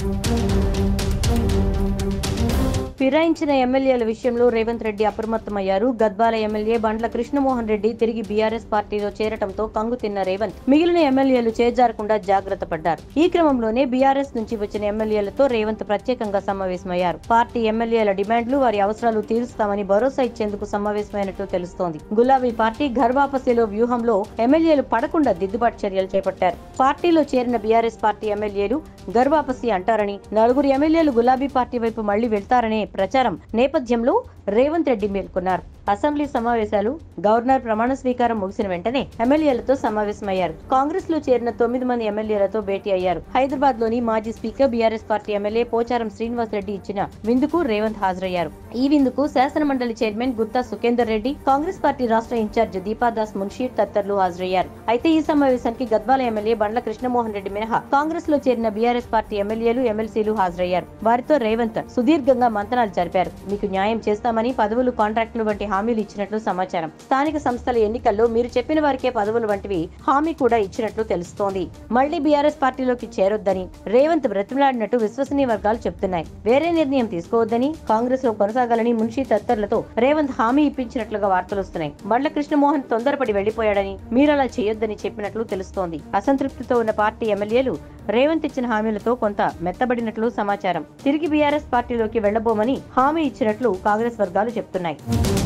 ఫిరాయించిన ఎమ్మెల్యేల విషయంలో రేవంత్ రెడ్డి అప్రమత్తమయ్యారు గద్వాల ఎమ్మెల్యే బండ్ల కృష్ణమోహన్ రెడ్డి తిరిగి బీఆర్ఎస్ పార్టీలో చేరటంతో కంగు తిన్న రేవంత్ మిగిలిన ఎమ్మెల్యేలు చేజారకుండా జాగ్రత్త పడ్డారు ఈ క్రమంలోనే బీఆర్ఎస్ నుంచి వచ్చిన ఎమ్మెల్యేలతో రేవంత్ ప్రత్యేకంగా సమావేశమయ్యారు పార్టీ ఎమ్మెల్యేల డిమాండ్లు వారి అవసరాలు తీరుస్తామని భరోసా ఇచ్చేందుకు సమావేశమైనట్లు తెలుస్తోంది గులాబీ పార్టీ ఘర్వాపసిలో వ్యూహంలో ఎమ్మెల్యేలు పడకుండా దిద్దుబాటు చర్యలు చేపట్టారు పార్టీలో చేరిన బీఆర్ఎస్ పార్టీ ఎమ్మెల్యేలు గర్వాపసి అంటారని నలుగురు ఎమ్మెల్యేలు గులాబీ పార్టీ వైపు మళ్లీ వెళ్తారనే ప్రచారం నేపథ్యంలో రేవంత్ రెడ్డి మేల్కొన్నారు అసెంబ్లీ సమావేశాలు గవర్నర్ ప్రమాణ స్వీకారం ముగిసిన వెంటనే ఎమ్మెల్యేలతో సమావేశమయ్యారు కాంగ్రెస్ లో చేరిన తొమ్మిది మంది ఎమ్మెల్యేలతో భేటీ అయ్యారు హైదరాబాద్ లోని మాజీ speaker BRS party MLA Pocharam Srinivas Reddy ఇచ్చిన విందుకు రేవంత్ హాజరయ్యారు ఈ విందుకు శాసన మండలి చైర్మన్ గుత్తా సుఖేందర్ రెడ్డి కాంగ్రెస్ పార్టీ రాష్ట్ర ఇన్ఛార్జ్ దీపాదాస్ మున్షీ తదితరులు హాజరయ్యారు అయితే ఈ సమావేశానికి గద్వాల ఎమ్మెల్యే బండ్ల కృష్ణమోహన్ రెడ్డి మినహా కాంగ్రెస్ లో చేరిన బీఆర్ఎస్ పార్టీ ఎమ్మెల్యేలు ఎమ్మెల్సీలు హాజరయ్యారు వారితో రేవంత్ సుదీర్ఘంగా మంతనాలు జరిపారు మీకు న్యాయం చేస్తామని పదవులు కాంట్రాక్టులు వంటి హామీలు ఇచ్చినట్లు సమాచారం స్థానిక సంస్థల ఎన్నికల్లో మీరు చెప్పిన వారికే పదవులు వంటివి హామీ కూడా ఇచ్చినట్లు తెలుస్తోంది మళ్లీ బీఆర్ఎస్ పార్టీలోకి చేరొద్దని రేవంత్ బ్రతిమలాడినట్టు విశ్వసనీయ వర్గాలు చెప్తున్నాయి వేరే నిర్ణయం తీసుకోవద్దని కాంగ్రెస్ లో కొనసాగాలని మున్షీ తదితరులతో రేవంత్ హామీ ఇప్పించినట్లుగా వార్తలు వస్తున్నాయి బండ్ల కృష్ణమోహన్ తొందరపడి వెళ్లిపోయాడని మీరలా చేయొద్దని చెప్పినట్లు తెలుస్తోంది అసంతృప్తితో ఉన్న పార్టీ ఎమ్మెల్యేలు రేవంత్ ఇచ్చిన హామీలతో కొంత మెత్తబడినట్లు సమాచారం తిరిగి బీఆర్ఎస్ పార్టీలోకి వెళ్లబోమని హామీ ఇచ్చినట్లు కాంగ్రెస్ వర్గాలు చెప్తున్నాయి